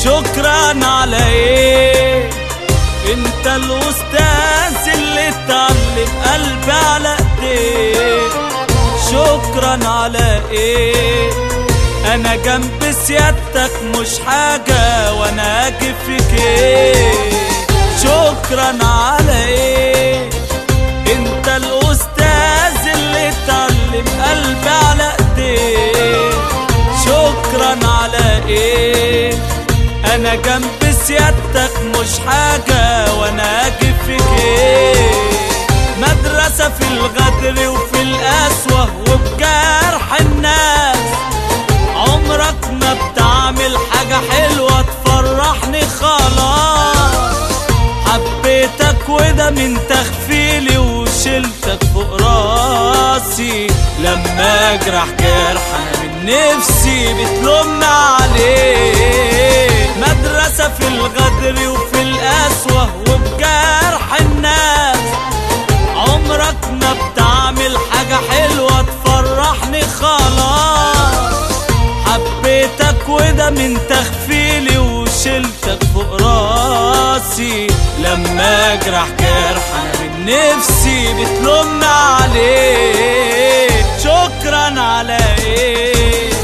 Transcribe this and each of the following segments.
شكرا على ايه انت الاستاذ اللي اتعلم قلبي على ايديك شكرا على ايه انا جنب سيادتك مش حاجة وانا اجي فيك ايه شكرا على ايه انت الاستاذ اللي اتعلم قلبي على ايديك شكرا على ايه انا جنب سيادتك مش حاجة وانا اجي فيك ايه مدرسة في الغدر وفي القسوة وبجرح الناس عمرك ما بتعمل حاجة حلوة تفرحني خلاص حبيتك وده من تخفيلي وشلتك فوق راسي لما اجرح جرح انا من نفسي بتلومنا عليه مدرسة في الغدر وفي القسوة وبجرح الناس عمرك ما بتعمل حاجة حلوة تفرحني خلاص حبيتك وده من تخفيلي وشلتك فوق راسي لما اجرح جرح انا من نفسي بتلومنا عليه شكرا على ايه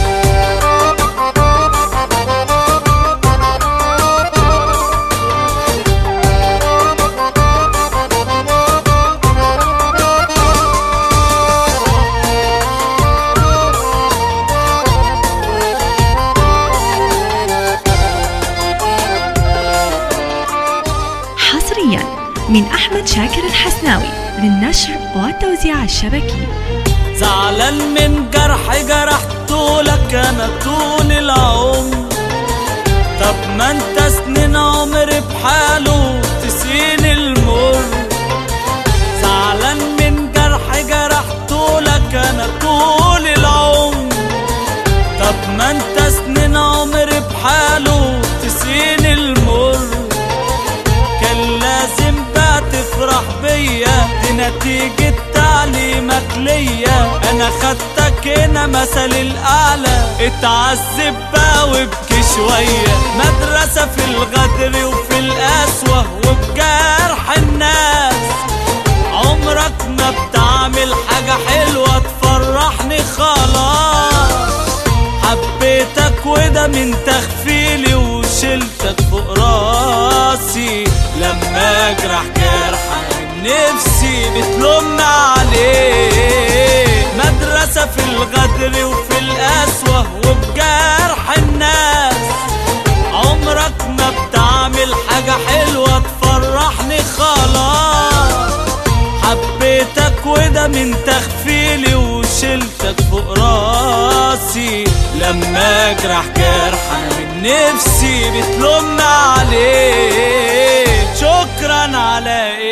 حصريا من أحمد شاكر الحسناوي للنشر والتوزيع الشبكي زعلان من جرح جرحته لك انا طول العمر طب ما انت سنين عمري بحاله تسين المر زعلان من جرح جرحته لك انا طول العمر طب ما انت سنين عمري بحاله تسين المر كان لازم بقى تفرح بيا دي نتيجة تعليمك ليا انا خدتك هنا مثل الاعلى اتعذب بقى وابكي شوية مدرسة في الغدر وفي القسوة وبجرح الناس عمرك ما بتعمل حاجة حلوة تفرحني خلاص حبيتك وده من تخفيلي وشلتك فوق راسي لما اجرح جرح أنا من نفسي بتلومنا عليه مدرسة في الغدر وفي القسوة وبجرح الناس عمرك ما بتعمل حاجة حلوة تفرحني خلاص حبيتك وده من تخفيلي وشلتك فوق راسي لما اجرح جرح انا من نفسي بتلومنا عليه شكرا على ايه